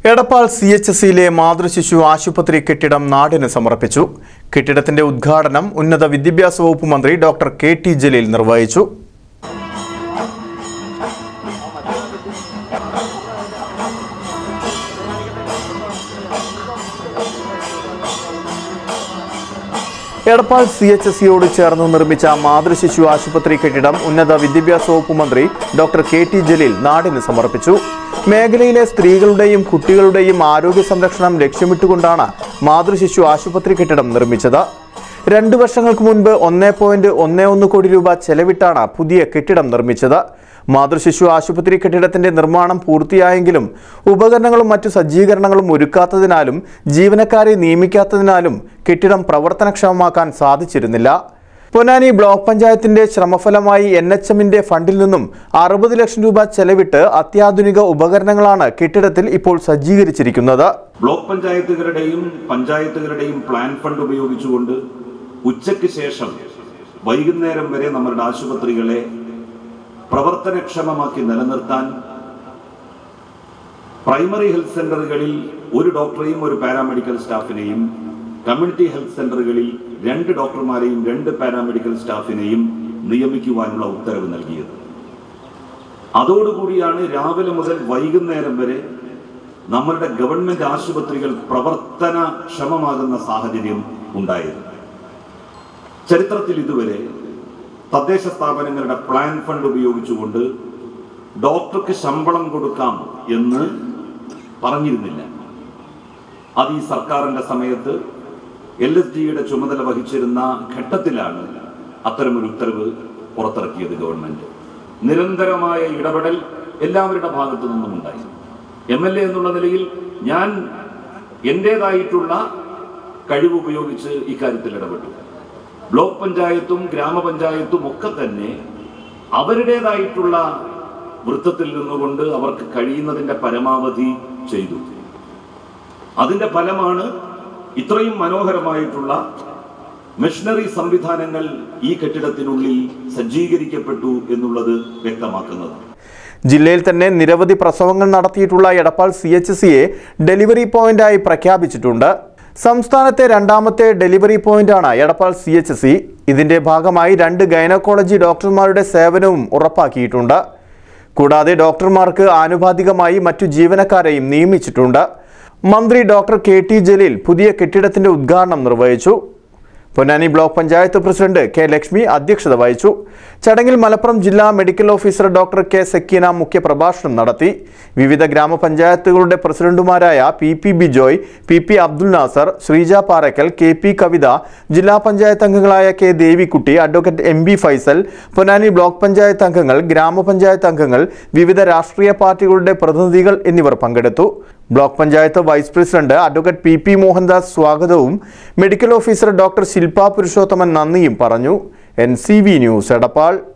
Edappal C H സിയിലെ മാതൃശിശു ആശുപത്രി കെട്ടിടം നാടിന് സമർപ്പിച്ചു കെട്ടിടത്തിന്റെ ഉദ്ഘാടനം ഉന്നത വിദ്യാഭ്യാസ വകുപ്പ് മന്ത്രി ഡോക്ടർ കെ ടി ജലീൽ നിർവഹിച്ചു എടപ്പാൾ സി എച്ച് സിയോട് ചേർന്ന് നിർമ്മിച്ച മാതൃശിശു ആശുപത്രി കെട്ടിടം ഉന്നത വിദ്യാഭ്യാസ വകുപ്പ് മന്ത്രി ഡോക്ടർ കെ ടി ജലീൽ നാടിന് സമർപ്പിച്ചു മേഖലയിലെ സ്ത്രീകളുടെയും കുട്ടികളുടെയും ആരോഗ്യ സംരക്ഷണം ലക്ഷ്യമിട്ടുകൊണ്ടാണ് മാതൃശിശു ആശുപത്രി കെട്ടിടം നിർമ്മിച്ചത് രണ്ടു വർഷങ്ങൾക്ക് മുൻപ് ഒന്നേ പോയിന്റ് ഒന്നേ ഒന്ന് കോടി രൂപ ചെലവിട്ടാണ് പുതിയ കെട്ടിടം നിർമ്മിച്ചത് മാതൃശിശു ആശുപത്രി കെട്ടിടത്തിന്റെ നിർമ്മാണം പൂർത്തിയായെങ്കിലും ഉപകരണങ്ങളും മറ്റു സജ്ജീകരണങ്ങളും ഒരുക്കാത്തതിനാലും ജീവനക്കാരെ നിയമിക്കാത്തതിനാലും കെട്ടിടം പ്രവർത്തനക്ഷമമാക്കാൻ സാധിച്ചിരുന്നില്ല പൊന്നാനി ബ്ലോക്ക് പഞ്ചായത്തിന്റെ ശ്രമഫലമായി എൻ എച്ച് എമ്മിന്റെ ഫണ്ടിൽ നിന്നും അറുപത് ലക്ഷം രൂപ ചെലവിട്ട് അത്യാധുനിക ഉപകരണങ്ങളാണ് കെട്ടിടത്തിൽ ഇപ്പോൾ സജ്ജീകരിച്ചിരിക്കുന്നത് ബ്ലോക്ക് പഞ്ചായത്തുകളുടെയും പഞ്ചായത്തുകളുടെയും പ്ലാൻ ഫണ്ട് ഉപയോഗിച്ചുകൊണ്ട് ഉച്ചയ്ക്ക് ശേഷം വൈകുന്നേരം വരെ നമ്മളുടെ ആശുപത്രികളെ പ്രവർത്തനക്ഷമമാക്കി നിലനിർത്താൻ പ്രൈമറി ഹെൽത്ത് സെന്ററുകളിൽ ഒരു ഡോക്ടറെയും ഒരു പാരാമെഡിക്കൽ സ്റ്റാഫിനെയും കമ്മ്യൂണിറ്റി ഹെൽത്ത് സെന്ററുകളിൽ രണ്ട് ഡോക്ടർമാരെയും രണ്ട് പാരാമെഡിക്കൽ സ്റ്റാഫിനെയും നിയമിക്കുവാനുള്ള ഉത്തരവ് നൽകിയത് അതോടുകൂടിയാണ് രാവിലെ മുതൽ വൈകുന്നേരം വരെ നമ്മളുടെ ഗവൺമെന്റ് ആശുപത്രികൾ പ്രവർത്തനക്ഷമമാകുന്ന സാഹചര്യം ഉണ്ടായത് ചരിത്രത്തിൽ ഇതുവരെ തദ്ദേശ സ്ഥാപനങ്ങളുടെ പ്ലാൻ ഫണ്ട് ഉപയോഗിച്ചുകൊണ്ട് ഡോക്ടർക്ക് ശമ്പളം കൊടുക്കാം എന്ന് പറഞ്ഞിരുന്നില്ല അത് ഈ സർക്കാരിന്റെ സമയത്ത് എൽ എസ് ഡിയുടെ ചുമതല വഹിച്ചിരുന്ന ഘട്ടത്തിലാണ് അത്തരമൊരു ഉത്തരവ് പുറത്തിറക്കിയത് ഗവൺമെന്റ് നിരന്തരമായ ഇടപെടൽ എല്ലാവരുടെ ഭാഗത്തു നിന്നും ഉണ്ടായി എം എൽ എ എന്നുള്ള നിലയിൽ ഞാൻ എൻ്റെതായിട്ടുള്ള കഴിവ് ഉപയോഗിച്ച് ഇക്കാര്യത്തിൽ ഇടപെട്ടു ബ്ലോക്ക് പഞ്ചായത്തും ഗ്രാമപഞ്ചായത്തും ഒക്കെ തന്നെ അവരുടേതായിട്ടുള്ള വൃത്തത്തിൽ നിന്നുകൊണ്ട് അവർക്ക് കഴിയുന്നതിന്റെ പരമാവധി ചെയ്തു അതിന്റെ ഫലമാണ് ഇത്രയും മനോഹരമായിട്ടുള്ള മെഷീനറി സംവിധാനങ്ങൾ ഈ കെട്ടിടത്തിനുള്ളിൽ സജ്ജീകരിക്കപ്പെട്ടു എന്നുള്ളത് വ്യക്തമാക്കുന്നത് ജില്ലയിൽ തന്നെ നിരവധി പ്രസവങ്ങൾ നടത്തിയിട്ടുള്ള എടപ്പാൾ സി എച്ച് സിയെ ഡെലിവറി പോയിന്റായി പ്രഖ്യാപിച്ചിട്ടുണ്ട് സംസ്ഥാനത്തെ രണ്ടാമത്തെ ഡെലിവറി പോയിന്റാണ് എടപ്പാൾ സി എച്ച് സി ഇതിന്റെ ഭാഗമായി രണ്ട് ഗൈനക്കോളജി ഡോക്ടർമാരുടെ സേവനവും ഉറപ്പാക്കിയിട്ടുണ്ട് കൂടാതെ ഡോക്ടർമാർക്ക് ആനുപാതികമായി മറ്റു ജീവനക്കാരെയും നിയമിച്ചിട്ടുണ്ട് മന്ത്രി ഡോക്ടർ കെ ടി ജലീൽ പുതിയ കെട്ടിടത്തിന്റെ ഉദ്ഘാടനം നിർവഹിച്ചു Ponnani block panchayat president K Lakshmi അധ്യക്ഷത വഹിച്ചു ചടങ്ങിൽ മലപ്പുറം ജില്ലാ medical officer doctor K Sakeena മുഖ്യപ്രഭാഷണം നടത്തി വിവിധ ഗ്രാമപഞ്ചായത്തുകളുടെ പ്രസിഡന്റുമാരായ P P Bijoy P P Abdul Nasar Sreeja Parakkal K P Kavitha ജില്ലാ പഞ്ചായത്ത് അംഗങ്ങളായ K Devikutty advocate M B Faisal Ponnani block panchayat അംഗങ്ങൾ ഗ്രാമപഞ്ചായത്ത് അംഗങ്ങൾ വിവിധ രാഷ്ട്രീയ പാർട്ടികളുടെ പ്രതിനിധികൾ എന്നിവർ പങ്കെടുത്തു block panchayat vice president advocate P P Mohandas സ്വാഗതവും മെഡിക്കൽ ഓഫീസർ ഡോക്ടർ ശില്പ പുരുഷോത്തമൻ നന്ദിയും പറഞ്ഞു N C V news Edappal